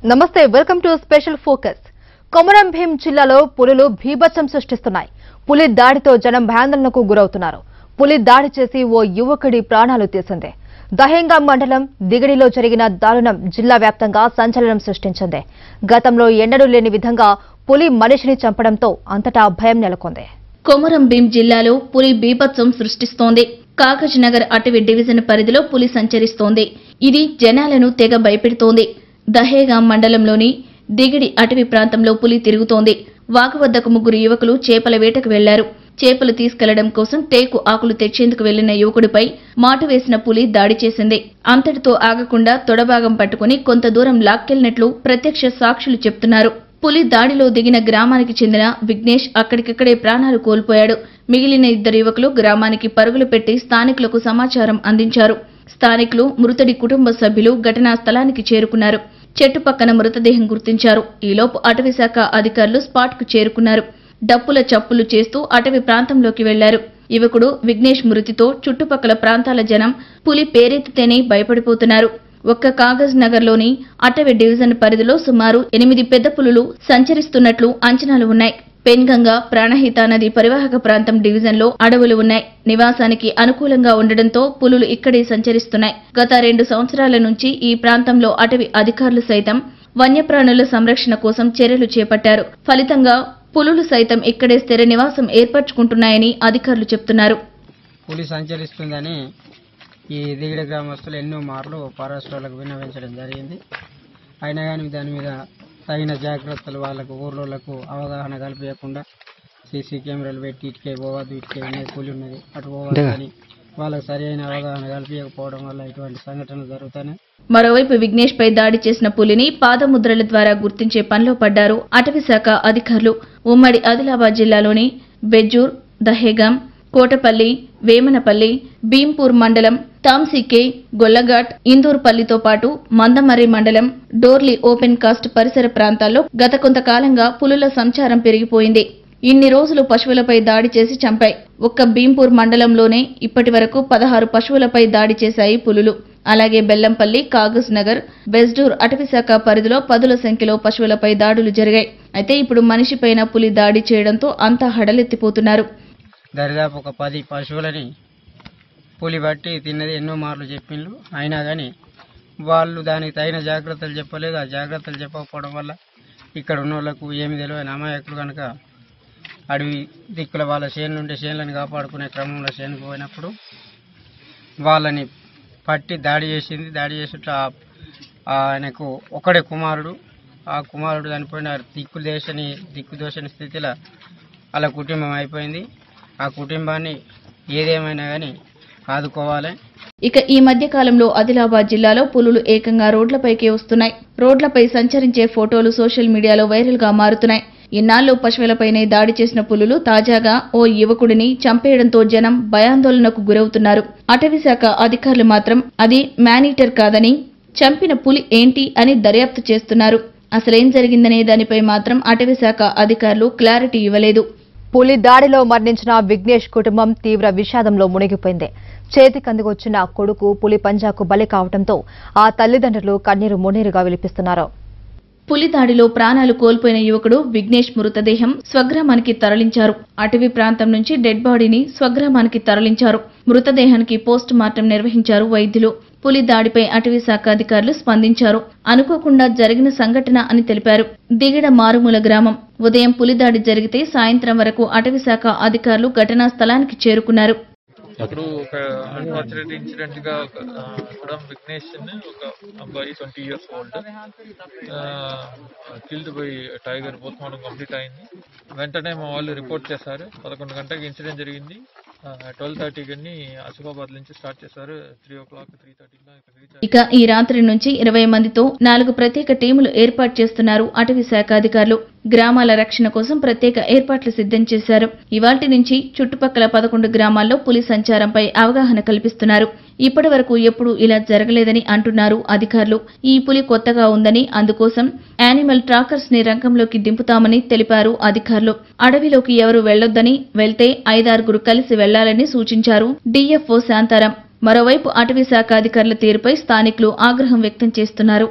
నమస్తే welcome to special focus Komaram Bheem జిల్లాలో పులులు భీభత్సం సృష్టిస్తున్నాయి పులి దాడితో జనం భయాందోళనకు గురవుతున్నారు పులి దాడి చేసి ఓ యువకుడి ప్రాణాలు తీసింది దహేంగా మండలం దిగడిలో జరిగిన దారుణం జిల్లా వ్యాప్తంగా సంచలనం సృష్టించింది గతంలో ఎన్నడూ లేని విధంగా పులి మనిషిని చంపడంతో అంతటా భయం నెలకొంది కొమరం భీం జిల్లాలో పులి బీభత్సం సృష్టిస్తోంది కాగజ్ నగర్ అటవీ డివిజన్ పరిధిలో పులి సంచరిస్తోంది ఇది జనాలను తెగ భయపెడుతోంది దహేగా మండలంలోని దిగిడి అటవీ ప్రాంతంలో పులి తిరుగుతోంది వాగు వద్దకు ముగ్గురు యువకులు చేపల వేటకు వెళ్లారు చేపలు తీసుకెళ్లడం కోసం టేకు ఆకులు తెచ్చేందుకు వెళ్లిన యువకుడిపై మాటు వేసిన పులి దాడి చేసింది అంతటితో ఆగకుండా తొడభాగం పట్టుకుని కొంత దూరం లాక్కెళ్లినట్లు ప్రత్యక్ష సాక్షులు చెప్తున్నారు పులి దాడిలో దిగిన గ్రామానికి చెందిన విఘ్నేష్ అక్కడికక్కడే ప్రాణాలు కోల్పోయాడు మిగిలిన ఇద్దరు యువకులు గ్రామానికి పరుగులు పెట్టి స్థానికులకు సమాచారం అందించారు స్థానికులు మృతుడి కుటుంబ సభ్యులు ఘటనా స్థలానికి చేరుకున్నారు చెట్టు పక్కన మృతదేహం గుర్తించారు ఈలోపు అటవీ శాఖ అధికారులు స్పాట్కు చేరుకున్నారు డప్పుల చప్పులు చేస్తూ అటవీ ప్రాంతంలోకి వెళ్లారు యువకుడు విఘ్నేష్ మృతితో చుట్టుపక్కల ప్రాంతాల జనం పులి పేరెత్తితేనే భయపడిపోతున్నారు ఒక్క కాగజ్ నగర్లోని అటవీ డివిజన్ పరిధిలో సుమారు ఎనిమిది పెద్ద పులులు సంచరిస్తున్నట్లు అంచనాలు ఉన్నాయి పెన్గంగా ప్రాణహిత నది పరివాహక ప్రాంతం డివిజన్లో అడవులు ఉన్నాయి నివాసానికి అనుకూలంగా ఉండడంతో పులులు ఇక్కడే సంచరిస్తున్నాయి గత రెండు సంవత్సరాల నుంచి ఈ ప్రాంతంలో అటవీ అధికారులు సైతం వన్యప్రాణుల సంరక్షణ కోసం చర్యలు చేపట్టారు ఫలితంగా పులులు సైతం ఇక్కడే స్థిర నివాసం ఏర్పరచుకుంటున్నాయని అధికారులు చెప్తున్నారు పులి సంచరిస్తుందని ఈ దిగిడ గ్రామస్తులు ఎన్నో మార్లు ఫారెస్ట్ వాళ్ళకు విన్నవించడం జరిగింది అయినా కానీ దాని మీద తగిన జాగ్రత్తలు వాళ్ళకు ఊర్లోలకు అవగాహన కల్పించకుండా సీసీ కెమెరాలు పెట్టి ఇటుకే పోవద్దు ఇటుకే ఉన్నది పులి ఉన్నది అటు పోవద్దు అని వాళ్ళకు సరి అయిన అవగాహన కల్పించకపోవడం వల్ల ఇటువంటి సంఘటనలు జరుగుతాయి మరోవైపు విఘ్నేష్ పై దాడి చేసిన పులిని పాదముద్రల ద్వారా గుర్తించే పనిలో పడ్డారు అటవీ శాఖ అధికారులు ఉమ్మడి ఆదిలాబాద్ జిల్లాలోని బెజ్జూర్ దహేగాం కోటపల్లి వేమనపల్లి భీంపూర్ మండలం తాంసికే గొల్లఘాట్ ఇందూర్పల్లితో పాటు మందమర్రి మండలం డోర్లీ ఓపెన్ కాస్ట్ పరిసర ప్రాంతాల్లో గత కొంతకాలంగా పులుల సంచారం పెరిగిపోయింది ఇన్ని రోజులు పశువులపై దాడి చేసి చంపాయి ఒక్క భీంపూర్ మండలంలోనే ఇప్పటి వరకు పదహారు పశువులపై దాడి చేశాయి పులులు అలాగే బెల్లంపల్లి కాగజ్ నగర్ బెస్డూర్ అటవీశాఖ పరిధిలో పదుల సంఖ్యలో పశువులపై దాడులు జరిగాయి అయితే ఇప్పుడు మనిషిపైన పులి దాడి చేయడంతో అంతా హడలెత్తిపోతున్నారు దరిదాపు ఒక పది పశువులని పులి పట్టి తిన్నది ఎన్నో మార్లు చెప్పిండ్రు అయినా కానీ వాళ్ళు దానికి తగిన జాగ్రత్తలు చెప్పలేదు ఆ జాగ్రత్తలు చెప్పకపోవడం వల్ల ఇక్కడ ఉన్న వాళ్ళకు ఏమి తెలియని అమాయకులు కనుక అడవి దిక్కుల వాళ్ళ చేనులు ఉంటే చేనులను కాపాడుకునే క్రమంలో చేనుకు పోయినప్పుడు వాళ్ళని పట్టి దాడి చేసింది దాడి చేసేట ఆయనకు ఒకడే కుమారుడు ఆ కుమారుడు చనిపోయిన దిక్కు దేశని దిక్కు దోషని స్థితిలో వాళ్ళ కుటుంబం అయిపోయింది ఆ కుటుంబాన్ని ఏదేమైనా కానీ ఆదుకోవాలి ఇక ఈ మధ్య కాలంలో ఆదిలాబాద్ జిల్లాలో పులులు ఏకంగా రోడ్లపైకే వస్తున్నాయి రోడ్లపై సంచరించే ఫోటోలు సోషల్ మీడియాలో వైరల్ గా మారుతున్నాయి ఇన్నాళ్ళు పశువులపైనే దాడి చేసిన పులులు తాజాగా ఓ యువకుడిని చంపేయడంతో జనం భయాందోళనకు గురవుతున్నారు అటవీ శాఖ అధికారులు మాత్రం అది మానీటర్ కాదని చంపిన పులి ఏంటి అని దర్యాప్తు చేస్తున్నారు అసలేం జరిగిందనే దానిపై మాత్రం అటవీ శాఖ అధికారులు క్లారిటీ ఇవ్వలేదు పులి దాడిలో మరణించిన విఘ్నేష్ కుటుంబం తీవ్ర విషాదంలో మునిగిపోయింది చేతికందుకొచ్చిన కొడుకు పులి పంజాకు బలి కావడంతో ఆ తల్లిదండ్రులు కన్నీరు మున్నీరుగా విలిపిస్తున్నారు పులి దాడిలో ప్రాణాలు కోల్పోయిన యువకుడు విఘ్నేష్ మృతదేహం స్వగ్రామానికి తరలించారు అటవీ ప్రాంతం నుంచి డెడ్ బాడీని స్వగ్రామానికి తరలించారు మృతదేహానికి పోస్ట్ మార్టం నిర్వహించారు వైద్యులు పులి దాడిపై అటవీ శాఖ అధికారులు స్పందించారు అనుకోకుండా జరిగిన సంఘటన అని తెలిపారు దిగిడ మారుమూల గ్రామం ఉదయం పులి దాడి జరిగితే సాయంత్రం వరకు అటవీ శాఖ అధికారులు ఘటనా స్థలానికి చేరుకున్నారు ఇప్పుడు ఒక అన్ఫార్చునేట్ ఇన్సిడెంట్ గా ఒక కూడా విఘ్నేష్ అని ఒక అబ్బాయి twenty years old killed by tiger post mortem complete అయింది వెంటనే మా వాళ్ళు రిపోర్ట్ చేశారు పదకొండు గంటలకు ఇన్సిడెంట్ జరిగింది ట్వెల్వ్ థర్టీకి ఆసిఫాబాద్ నుంచి స్టార్ట్ చేశారు త్రీ ఓ క్లాక్ త్రీ థర్టీలో ఇక్కడ రీచ్ ఇక ఈ రాత్రి నుంచి ఇరవై మందితో నాలుగు ప్రత్యేక టీములు ఏర్పాటు చేస్తున్నారు అటవీ శాఖ అధికారులు గ్రామాల రక్షణ కోసం ప్రత్యేక ఏర్పాట్లు సిద్ధం చేశారు ఇవాల్టి నుంచి చుట్టుపక్కల పదకొండు గ్రామాల్లో పులి సంచారంపై అవగాహన కల్పిస్తున్నారు ఇప్పటి వరకు ఎప్పుడూ ఇలా జరగలేదని అంటున్నారు అధికారులు ఈ పులి కొత్తగా ఉందని అందుకోసం యానిమల్ ట్రాకర్స్ ని రంగంలోకి దింపుతామని తెలిపారు అధికారులు అడవిలోకి ఎవరు వెళ్లొద్దని వెళ్తే ఐదారుగురు కలిసి వెళ్లాలని సూచించారు డీఎఫ్ఓ శాంతారాం మరోవైపు అటవీ శాఖ అధికారుల తీరుపై స్థానికులు ఆగ్రహం వ్యక్తం చేస్తున్నారు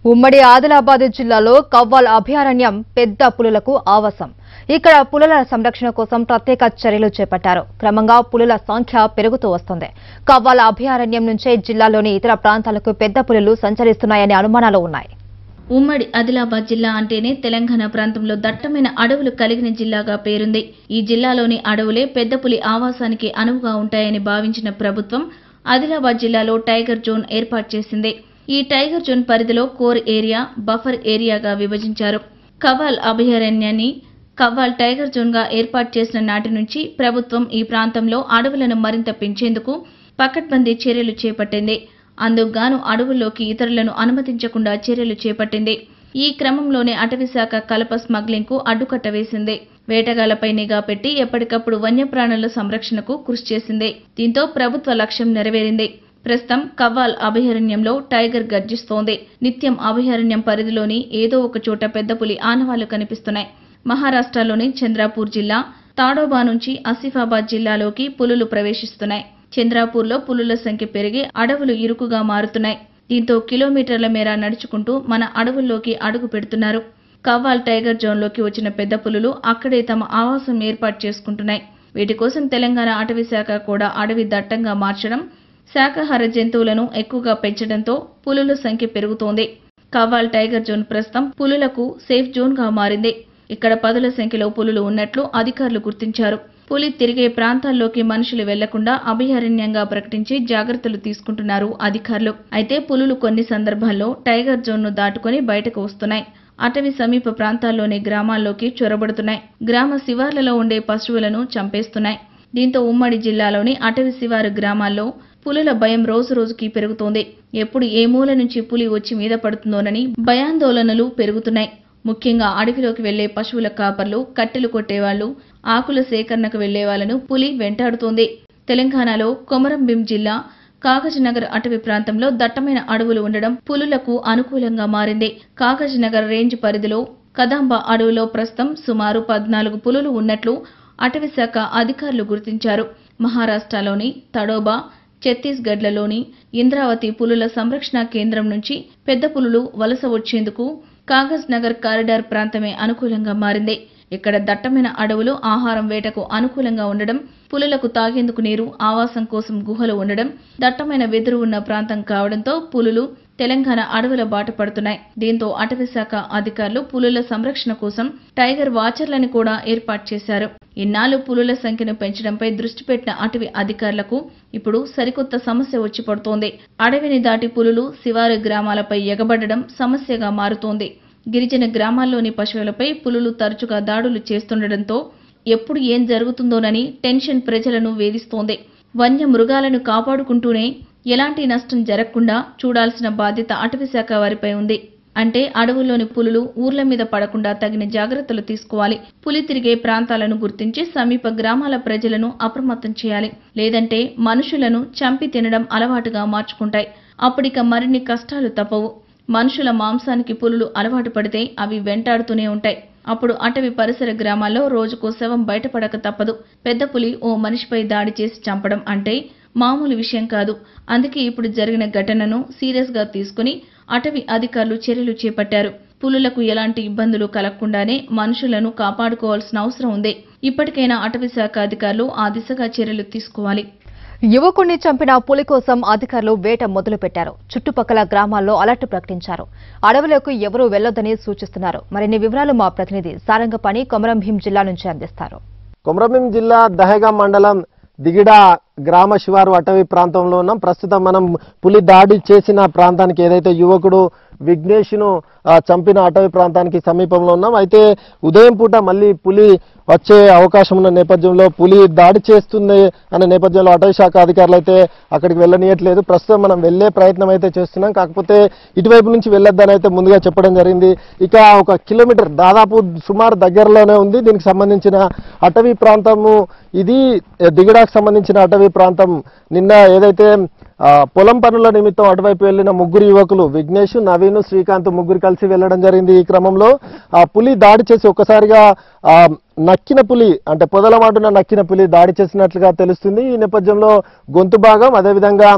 ఉమ్మడి ఆదిలాబాద్ జిల్లాలో కవ్వాల్ అభయారణ్యం పెద్ద పులులకు ఆవాసం ఇక్కడ పులుల సంరక్షణ కోసం ప్రత్యేక చర్యలు చేపట్టారు క్రమంగా పులుల సంఖ్య పెరుగుతూ వస్తుంది కవ్వాల్ అభయారణ్యం నుంచే జిల్లాలోని ఇతర ప్రాంతాలకు పెద్ద పులులు సంచరిస్తున్నాయనే అనుమానాలు ఉన్నాయి ఉమ్మడి ఆదిలాబాద్ జిల్లా అంటేనే తెలంగాణ ప్రాంతంలో దట్టమైన అడవులు కలిగిన జిల్లాగా పేరుంది ఈ జిల్లాలోని అడవులే పెద్ద పులి ఆవాసానికి అనువుగా ఉంటాయని భావించిన ప్రభుత్వం ఆదిలాబాద్ జిల్లాలో టైగర్ జోన్ ఏర్పాటు చేసింది ఈ టైగర్ జోన్ పరిధిలో కోర్ ఏరియా బఫర్ ఏరియాగా విభజించారు కవాల్ అభయారణ్యాన్ని కవ్వాల్ టైగర్ జోన్ గా ఏర్పాటు చేసిన నాటి నుంచి ప్రభుత్వం ఈ ప్రాంతంలో అడవులను మరింత పెంచేందుకు పకడ్బందీ చర్యలు చేపట్టింది అందుకుగాను అడవుల్లోకి ఇతరులను అనుమతించకుండా చర్యలు చేపట్టింది ఈ క్రమంలోనే అటవీశాఖ కలప స్మగ్లింగ్ కు అడ్డుకట్ట వేసింది వేటగాళ్లపై నిఘా పెట్టి ఎప్పటికప్పుడు వన్యప్రాణుల సంరక్షణకు కృషి చేసింది దీంతో ప్రభుత్వ లక్ష్యం నెరవేరింది ప్రస్తుతం కవ్వాల్ అభయారణ్యంలో టైగర్ గర్జిస్తోంది నిత్యం అభయారణ్యం పరిధిలోని ఏదో ఒక చోట పెద్ద పులి ఆనవాళ్లు కనిపిస్తున్నాయి మహారాష్ట్రలోని చంద్రాపూర్ జిల్లా తాడోబా నుంచి ఆసిఫాబాద్ జిల్లాలోకి పులులు ప్రవేశిస్తున్నాయి చంద్రాపూర్లో పులుల సంఖ్య పెరిగి అడవులు ఇరుకుగా మారుతున్నాయి దీంతో కిలోమీటర్ల మేర నడుచుకుంటూ మన అడవుల్లోకి అడుగు పెడుతున్నారు కవ్వాల్ టైగర్ జోన్లోకి వచ్చిన పెద్ద పులులు అక్కడే తమ ఆవాసం ఏర్పాటు చేసుకుంటున్నాయి వీటి కోసం తెలంగాణ అటవీ శాఖ కూడా అడవి దట్టంగా మార్చడం శాకాహార జంతువులను ఎక్కువగా పెంచడంతో పులుల సంఖ్య పెరుగుతోంది కవ్వాల్ టైగర్ జోన్ ప్రస్తుతం పులులకు సేఫ్ జోన్ గా మారింది ఇక్కడ పదుల సంఖ్యలో పులులు ఉన్నట్లు అధికారులు గుర్తించారు పులి తిరిగే ప్రాంతాల్లోకి మనుషులు వెళ్లకుండా అభయారణ్యంగా ప్రకటించి జాగ్రత్తలు తీసుకుంటున్నారు అధికారులు అయితే పులులు కొన్ని సందర్భాల్లో టైగర్ జోన్ను దాటుకొని బయటకు వస్తున్నాయి అటవీ సమీప ప్రాంతాల్లోని గ్రామాల్లోకి చొరబడుతున్నాయి గ్రామ శివార్లలో ఉండే పశువులను చంపేస్తున్నాయి దీంతో ఉమ్మడి జిల్లాలోని అటవీ శివారు గ్రామాల్లో పులుల భయం రోజు రోజుకి పెరుగుతోంది ఎప్పుడు ఏ మూల నుంచి పులి వచ్చి మీద పడుతుందోనని భయాందోళనలు పెరుగుతున్నాయి ముఖ్యంగా అడవిలోకి వెళ్లే పశువుల కాపర్లు కట్టెలు కొట్టేవాళ్లు ఆకుల సేకరణకు వెళ్లే వాళ్లను పులి వెంటాడుతోంది తెలంగాణలో కొమరంభీం జిల్లా కాగజ్నగర్ అటవీ ప్రాంతంలో దట్టమైన అడవులు ఉండడం పులులకు అనుకూలంగా మారింది కాగజ్నగర్ రేంజ్ పరిధిలో కదాంబ అడవిలో ప్రస్తుతం సుమారు పద్నాలుగు పులులు ఉన్నట్లు అటవీ శాఖ అధికారులు గుర్తించారు మహారాష్ట్రలోని తడోబా ఛత్తీస్గఢ్లలోని ఇంద్రావతి పులుల సంరక్షణ కేంద్రం నుంచి పెద్ద పులులు వలస వచ్చేందుకు కాగజ్ నగర్ కారిడార్ ప్రాంతమే అనుకూలంగా మారింది ఇక్కడ దట్టమైన అడవులు ఆహారం వేటకు అనుకూలంగా ఉండడం పులులకు తాగేందుకు నీరు ఆవాసం కోసం గుహలు ఉండడం దట్టమైన వెదురు ఉన్న ప్రాంతం కావడంతో పులులు తెలంగాణ అడవుల బాట పడుతున్నాయి దీంతో అటవీ శాఖ అధికారులు పులుల సంరక్షణ కోసం టైగర్ వాచర్లని కూడా ఏర్పాటు చేశారు ఇన్నాళ్లు పులుల సంఖ్యను పెంచడంపై దృష్టి పెట్టిన అటవీ అధికారులకు ఇప్పుడు సరికొత్త సమస్య వచ్చి పడుతోంది అడవిని దాటి పులులు శివారు గ్రామాలపై ఎగబడడం సమస్యగా మారుతోంది గిరిజన గ్రామాల్లోని పశువులపై పులులు తరచుగా దాడులు చేస్తుండటంతో ఎప్పుడు ఏం జరుగుతుందోనని టెన్షన్ ప్రజలను వేధిస్తోంది వన్య మృగాలను కాపాడుకుంటూనే ఎలాంటి నష్టం జరగకుండా చూడాల్సిన బాధ్యత అటవీశాఖ వారిపై ఉంది అంటే అడవుల్లోని పులులు ఊర్ల మీద పడకుండా తగిన జాగ్రత్తలు తీసుకోవాలి పులి తిరిగే ప్రాంతాలను గుర్తించి సమీప గ్రామాల ప్రజలను అప్రమత్తం చేయాలి లేదంటే మనుషులను చంపి తినడం అలవాటుగా మార్చుకుంటాయి అప్పుడిక మరిన్ని కష్టాలు తప్పవు మనుషుల మాంసానికి పులులు అలవాటు పడితే అవి వెంటాడుతూనే ఉంటాయి అప్పుడు అటవీ పరిసర గ్రామాల్లో రోజుకో శవం బయటపడక తప్పదు పెద్ద పులి ఓ మనిషిపై దాడి చేసి చంపడం అంటే మామూలు విషయం కాదు అందుకే ఇప్పుడు జరిగిన ఘటనను సీరియస్ గా తీసుకుని అటవీ అధికారులు చర్యలు చేపట్టారు పులులకు ఎలాంటి ఇబ్బందులు కలగకుండానే మనుషులను కాపాడుకోవాల్సిన అవసరం ఉంది ఇప్పటికైనా అటవీ శాఖ అధికారులు ఆ దిశగా చర్యలు తీసుకోవాలి యువకుణ్ణి చంపిన పులి కోసం అధికారులు వేట మొదలుపెట్టారు చుట్టుపక్కల గ్రామాల్లో అలర్ట్ ప్రకటించారు అడవులకు ఎవరూ వెళ్లొద్దని సూచిస్తున్నారు మరిన్ని వివరాలు మా ప్రతినిధి సారంగపాణి కొమరంభీం జిల్లా నుంచి అందిస్తారు కొమరంభీం జిల్లా దహేగా మండలం దిగిడ గ్రామ శివారు అటవీ ప్రాంతంలో ఉన్నాం ప్రస్తుతం మనం పులి దాడి చేసిన ప్రాంతానికి ఏదైతే యువకుడు విఘ్నేష్ను ఆ, చంపిన అటవీ ప్రాంతానికి సమీపంలో ఉన్నాం అయితే ఉదయం పూట మళ్ళీ పులి వచ్చే అవకాశం ఉన్న నేపథ్యంలో పులి దాడి చేస్తుంది అనే నేపథ్యంలో అటవీ శాఖ అధికారులు అయితే అక్కడికి వెళ్ళనీయట్లేదు ప్రస్తుతం మనం వెళ్ళే ప్రయత్నం అయితే చేస్తున్నాం కాకపోతే ఇటువైపు నుంచి వెళ్ళొద్దని అయితే ముందుగా చెప్పడం జరిగింది ఇక ఒక కిలోమీటర్ దాదాపు సుమారు దగ్గరలోనే ఉంది దీనికి సంబంధించిన అటవీ ప్రాంతము ఇది దిగడాకు సంబంధించిన అటవీ ప్రాంతం నిన్న ఏదైతే ఆ, పొలం పనుల నిమిత్తం అటువైపు వెళ్లిన ముగ్గురు యువకులు విఘ్నేష్ నవీన్ శ్రీకాంత్ ముగ్గురు కలిసి వెళ్లడం జరిగింది ఈ క్రమంలో ఆ పులి దాడి చేసి ఒక్కసారిగా ఆ నక్కిన పులి అంటే పొదల మాటున నక్కిన పులి దాడి చేసినట్లుగా తెలుస్తుంది ఈ నేపథ్యంలో గొంతు భాగం అదేవిధంగా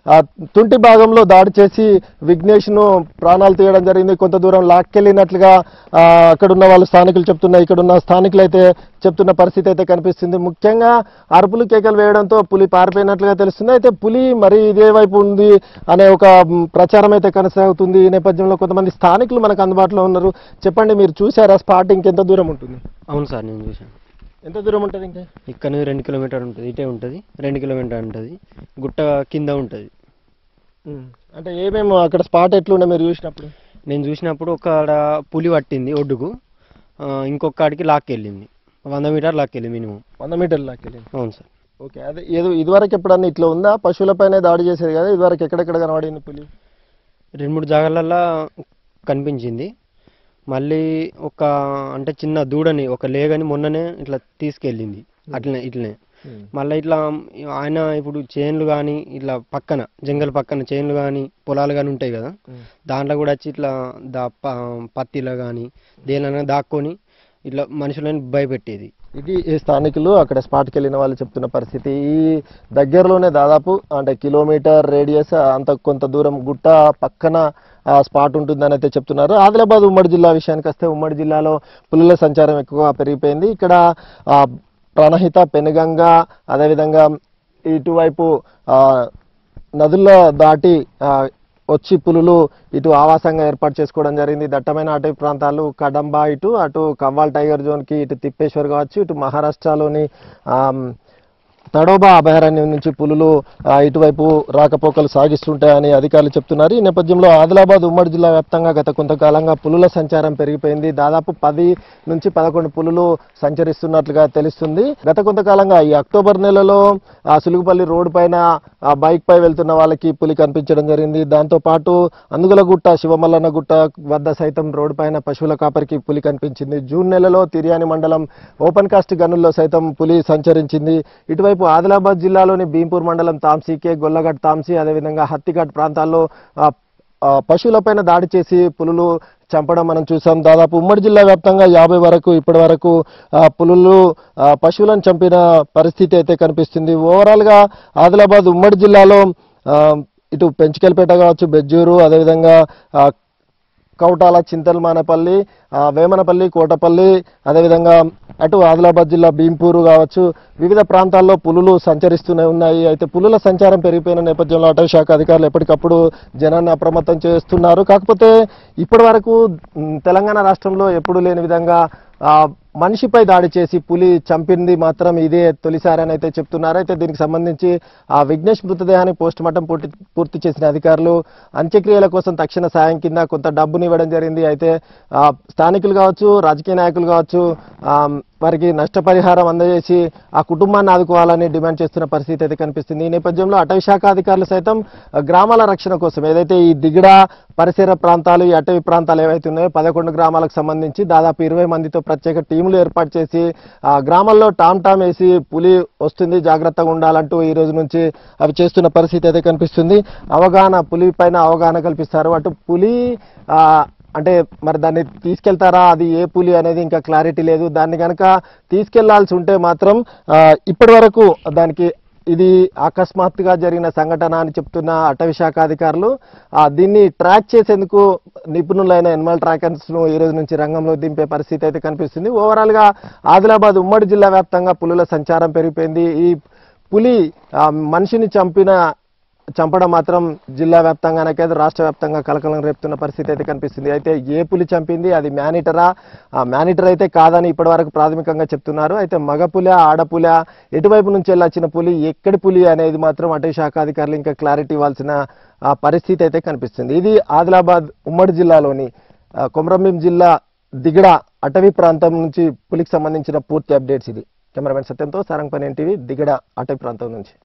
ఆ, తుంటి భాగంలో దాడి చేసి విఘ్నేష్ను ప్రాణాలు తీయడం జరిగింది కొంత దూరం లాక్కెళ్ళినట్లుగా ఆ, అక్కడ ఉన్న వాళ్ళు స్థానికులు చెప్తున్నారు ఇక్కడ ఉన్న స్థానికులు అయితే చెప్తున్న పరిస్థితి అయితే కనిపిస్తుంది ముఖ్యంగా అరుపులు కేకలు వేయడంతో పులి పారిపోయినట్లుగా తెలుస్తుంది అయితే పులి మరి ఇదే వైపు ఉంది అనే ఒక మ్, ప్రచారం అయితే కొనసాగుతుంది ఈ నేపథ్యంలో కొంతమంది స్థానికులు మనకు అందుబాటులో ఉన్నారు చెప్పండి మీరు చూసారా స్పాట్ ఇంకెంత దూరం ఉంటుంది అవును సార్ నేను చూసాను ఎంత దూరం ఉంటుంది ఇంకా ఇక్కడ నుంచి రెండు కిలోమీటర్ ఉంటుంది ఇటే ఉంటుంది రెండు కిలోమీటర్ ఉంటుంది గుట్ట కింద ఉంటుంది అంటే ఏమేమి అక్కడ స్పాట్ ఎట్లుండే మీరు చూసినప్పుడు నేను చూసినప్పుడు ఒక పులి పట్టింది ఒడ్డుకు ఆ, ఇంకొక కాడికి లాక్కెళ్ళింది వంద మీటర్ లాక్కెళ్ళింది మినిమం వంద మీటర్లు లాక్కెళ్ళింది అవును సార్ ఓకే అదే ఏదో ఇదివరకు ఎప్పుడన్నా ఇట్లా ఉందా పశువులపైనే దాడి చేసేది కదా ఇదివరకు ఎక్కడెక్కడ కనబడింది పులి రెండు మూడు జాగాలల్లో కనిపించింది మళ్ళీ ఒక అంటే చిన్న దూడని ఒక లేగని మొన్ననే ఇట్లా తీసుకెళ్ళింది అట్లనే ఇట్లనే మళ్ళీ ఇట్లా ఆయన ఇప్పుడు చేన్లు కానీ ఇట్లా పక్కన జంగల్ పక్కన చేన్లు కానీ పొలాలు కానీ ఉంటాయి కదా దాంట్లో కూడా వచ్చి ఇట్లా దా ప- పత్తిలో కానీ దేనిలో దాక్కొని ఇట్లా మనుషులని భయపెట్టేది ఇది ఈ స్థానికులు అక్కడ స్పాట్కి వెళ్ళిన వాళ్ళు చెప్తున్న పరిస్థితి ఈ దగ్గరలోనే దాదాపు అంటే కిలోమీటర్ రేడియస్ అంత కొంత దూరం గుట్ట పక్కన ఆ స్పాట్ ఉంటుందని అయితే చెప్తున్నారు ఆదిలాబాద్ ఉమ్మడి జిల్లా విషయానికి వస్తే ఉమ్మడి జిల్లాలో పులుల సంచారం ఎక్కువగా పెరిగిపోయింది ఇక్కడ ఆ, ప్రాణహిత పెనుగంగ అదేవిధంగా ఇటువైపు ఆ, నదుల్లో దాటి ఆ, వచ్చి పులులు ఇటు ఆవాసంగా ఏర్పాటు చేసుకోవడం జరిగింది దట్టమైన అటవీ ప్రాంతాలు కడంబ ఇటు అటు కవ్వాల్ టైగర్ జోన్కి ఇటు తిప్పేశ్వర్ కావచ్చు ఇటు మహారాష్ట్రలోని ఆమ్, తడోబా అభయారణ్యం నుంచి పులులు ఆ, ఇటువైపు రాకపోకలు సాగిస్తుంటాయని అధికారులు చెప్తున్నారు ఈ నేపథ్యంలో ఆదిలాబాద్ ఉమ్మడి జిల్లా వ్యాప్తంగా గత కొంతకాలంగా పులుల సంచారం పెరిగిపోయింది దాదాపు పది నుంచి పదకొండు పులులు సంచరిస్తున్నట్లుగా తెలుస్తుంది గత కొంతకాలంగా ఈ అక్టోబర్ నెలలో ఆ సులుగుపల్లి రోడ్డు పైన ఆ బైక్ పై వెళ్తున్న వాళ్ళకి పులి కనిపించడం జరిగింది దాంతో పాటు అందుగులగుట్ట శివమల్లన్న గుట్ట వద్ద సైతం రోడ్డు పైన పశువుల కాపరికి పులి కనిపించింది జూన్ నెలలో తిర్యాని మండలం ఓపెన్ కాస్ట్ గనుల్లో సైతం పులి సంచరించింది ఇటువైపు ఆదిలాబాద్ జిల్లాలోని భీంపూర్ మండలం తాంసీకే గొల్లగట్ తాంసీ అదేవిధంగా హత్తిఘట్ ప్రాంతాల్లో ఆ, ఆ, పశువులపైన దాడి చేసి పులులు చంపడం మనం చూసాం దాదాపు ఉమ్మడి జిల్లా వ్యాప్తంగా యాభై వరకు ఇప్పటి వరకు ఆ, పులులు ఆ, పశువులను చంపిన పరిస్థితి అయితే కనిపిస్తుంది ఓవరాల్గా ఆదిలాబాద్ ఉమ్మడి జిల్లాలో ఆ, ఇటు పెంచుకెల్పేట కావచ్చు బెజ్జూరు అదేవిధంగా ఆ, కౌటాల చింతల్మానపల్లి ఆ, వేమనపల్లి కోటపల్లి అదేవిధంగా అటు ఆదిలాబాద్ జిల్లా భీంపూరు కావచ్చు వివిధ ప్రాంతాల్లో పులులు సంచరిస్తూనే ఉన్నాయి అయితే పులుల సంచారం పెరిగిపోయిన నేపథ్యంలో అటవీ శాఖ అధికారులు ఎప్పటికప్పుడు జనాన్ని అప్రమత్తం చేస్తున్నారు కాకపోతే ఇప్పటి వరకు మ్, తెలంగాణ రాష్ట్రంలో ఎప్పుడు లేని విధంగా ఆ, మనిషిపై దాడి చేసి పులి చంపింది మాత్రం ఇదే తొలిసారి అని అయితే చెప్తున్నారు అయితే దీనికి సంబంధించి ఆ విఘ్నేష్ మృతదేహాన్ని పోస్ట్ మార్టం పూర్తి పూర్తి చేసిన అధికారులు అంత్యక్రియల కోసం తక్షణ సాయం కింద కొంత డబ్బుని ఇవ్వడం జరిగింది అయితే ఆ, స్థానికులు కావచ్చు రాజకీయ నాయకులు కావచ్చు ఆ, వారికి నష్టపరిహారం అందజేసి ఆ కుటుంబాన్ని ఆదుకోవాలని డిమాండ్ చేస్తున్న పరిస్థితి అయితే కనిపిస్తుంది ఈ నేపథ్యంలో అటవీ శాఖ అధికారులు సైతం ఆ, గ్రామాల రక్షణ కోసం ఏదైతే ఈ దిగడ పరిసర ప్రాంతాలు ఈ అటవీ ప్రాంతాలు ఏవైతే ఉన్నాయో పదకొండు గ్రామాలకు సంబంధించి దాదాపు ఇరవై మందితో ప్రత్యేక టీములు ఏర్పాటు చేసి ఆ గ్రామాల్లో టామ్ టామ్ వేసి పులి వస్తుంది జాగ్రత్తగా ఉండాలంటూ ఈ రోజు నుంచి అవి చేస్తున్న పరిస్థితి అయితే కనిపిస్తుంది అవగాహన పులి పైన అవగాహన కల్పిస్తారు అటు పులి ఆ, అంటే మరి దాన్ని తీసుకెళ్తారా అది ఏ పులి అనేది ఇంకా క్లారిటీ లేదు దాన్ని కనుక తీసుకెళ్లాల్సి ఉంటే మాత్రం ఆ, ఇప్పటి వరకు దానికి ఇది అకస్మాత్తుగా జరిగిన సంఘటన అని చెప్తున్న అటవీ శాఖ అధికారులు ఆ, దీన్ని ట్రాక్ చేసేందుకు నిపుణులైన ఎనిమల్ ట్రాకర్స్ ను ఈ రోజు నుంచి రంగంలో దింపే పరిస్థితి అయితే కనిపిస్తుంది ఓవరాల్ గా ఆదిలాబాద్ ఉమ్మడి జిల్లా వ్యాప్తంగా పులుల సంచారం పెరిగిపోయింది ఈ పులి ఆ, మనిషిని చంపిన చంపడం మాత్రం జిల్లా వ్యాప్తంగానే కాదు రాష్ట్ర వ్యాప్తంగా కలకలం రేపుతున్న పరిస్థితి అయితే కనిపిస్తుంది అయితే ఏ పులి చంపింది అది మ్యానిటరా ఆ మ్యానిటర్ అయితే కాదని ఇప్పటివరకు ప్రాథమికంగా చెప్తున్నారు అయితే మగ పులి ఆడపుల ఎటువైపు నుంచి వెళ్ళొచ్చిన పులి ఎక్కడి పులి అనేది మాత్రం అటవీ శాఖ అధికారులు ఇంకా క్లారిటీ ఇవ్వాల్సిన ఆ, పరిస్థితి అయితే కనిపిస్తుంది ఇది ఆదిలాబాద్ ఉమ్మడి జిల్లాలోని ఆ, కొమరంభీం జిల్లా దిగడ అటవీ ప్రాంతం నుంచి పులికి సంబంధించిన పూర్తి అప్డేట్స్ ఇది కెమెరామెన్ సత్యంతో సారంగపని ఎన్టీవీ దిగడ అటవీ ప్రాంతం నుంచి